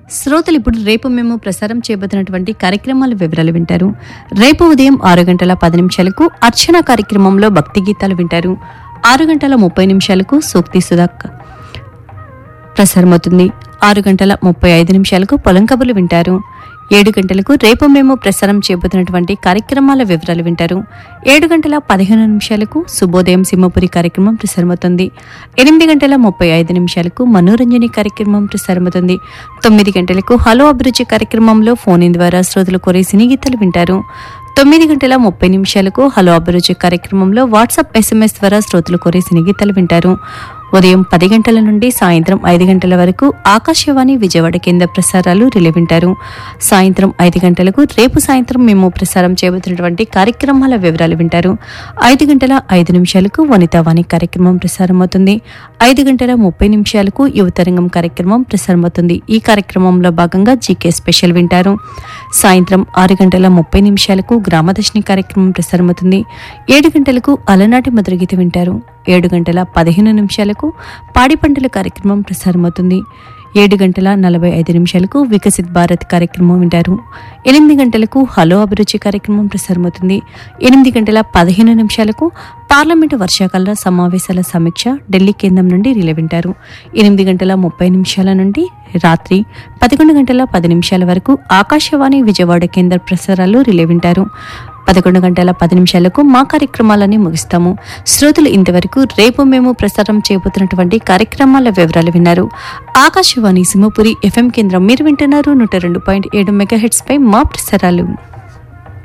శ్రోతలు ఇప్పుడు రేపు మేము ప్రసారం చేయబోతున్నటువంటి కార్యక్రమాల వివరాలు వింటారు రేపు ఉదయం ఆరు గంటల పది నిమిషాలకు అర్చన కార్యక్రమంలో భక్తి గీతాలు వింటారు ఆరు గంటల ముప్పై నిమిషాలకు సూక్తి సుధాక్ ప్రసారమవుతుంది ఆరు గంటల ముప్పై ఐదు నిమిషాలకు పొలం కబుర్లు వింటారు ఏడు గంటలకు రేపు మేము ప్రసారం చేయబోతున్నటువంటి కార్యక్రమాల వివరాలు వింటారు ఏడు గంటల పదిహేను నిమిషాలకు శుభోదయం సింహపురి కార్యక్రమం ప్రసారమవుతుంది ఎనిమిది గంటల ముప్పై ఐదు నిమిషాలకు మనోరంజని కార్యక్రమం ప్రసారమవుతుంది తొమ్మిది గంటలకు హలో అభిరుచి కార్యక్రమంలో ఫోన్ ఇన్ ద్వారా శ్రోతలు కోరే సినీ గీతాలు వింటారు తొమ్మిది గంటల ముప్పై నిమిషాలకు హలో అభిరుచి కార్యక్రమంలో వాట్సాప్ ఎస్ఎంఎస్ ద్వారా శ్రోతలు కోరే సినీ గీతాలు వింటారు ఉదయం పది గంటల నుండి సాయంత్రం ఐదు గంటల వరకు ఆకాశవాణి విజయవాడ కేంద్ర ప్రసారాలు రిలే వింటారు సాయంత్రం ఐదు గంటలకు రేపు సాయంత్రం మేము ప్రసారం చేయబోతున్నటువంటి కార్యక్రమాల వివరాలు వింటారు ఐదు గంటల ఐదు నిమిషాలకు వనితావాణి కార్యక్రమం ప్రసారమవుతుంది ఐదు గంటల ముప్పై నిమిషాలకు యువతరంగం కార్యక్రమం ప్రసారమవుతుంది ఈ కార్యక్రమంలో భాగంగా జీకే స్పెషల్ వింటారు సాయంత్రం ఆరు గంటల ముప్పై నిమిషాలకు గ్రామదర్శిని కార్యక్రమం ప్రసారమవుతుంది ఏడు గంటలకు అలనాటి మధురగీత వింటారు ఏడు గంటల పదిహేను నిమిషాలకు పాడి పంటల కార్యక్రమం ప్రసారమవుతుంది ఏడు గంటల నలభై ఐదు నిమిషాలకు వికసిత్ భారత్ కార్యక్రమం వింటారు ఎనిమిది గంటలకు హలో అభిరుచి కార్యక్రమం ప్రసారమవుతుంది ఎనిమిది గంటల పదిహేను నిమిషాలకు పార్లమెంటు వర్షాకాల సమావేశాల సమీక్ష ఢిల్లీ కేంద్రం నుండి రిలే వింటారు ఎనిమిది గంటల ముప్పై నిమిషాల నుండి రాత్రి పదకొండు గంటల పది నిమిషాల వరకు ఆకాశవాణి విజయవాడ కేంద్ర ప్రసారాలు రిలే వింటారు పదకొండు గంటల పది నిమిషాలకు మా కార్యక్రమాలని ముగిస్తాము శ్రోతలు ఇంతవరకు రేపు మేము ప్రసారం చేయబోతున్నటువంటి కార్యక్రమాల వివరాలు విన్నారు ఆకాశవాణి సింహపురి ఎఫ్ఎం కేంద్రం మీరు వింటున్నారు నూట రెండు పాయింట్ ఏడు మెగాహెట్స్ పై మా ప్రసారాలు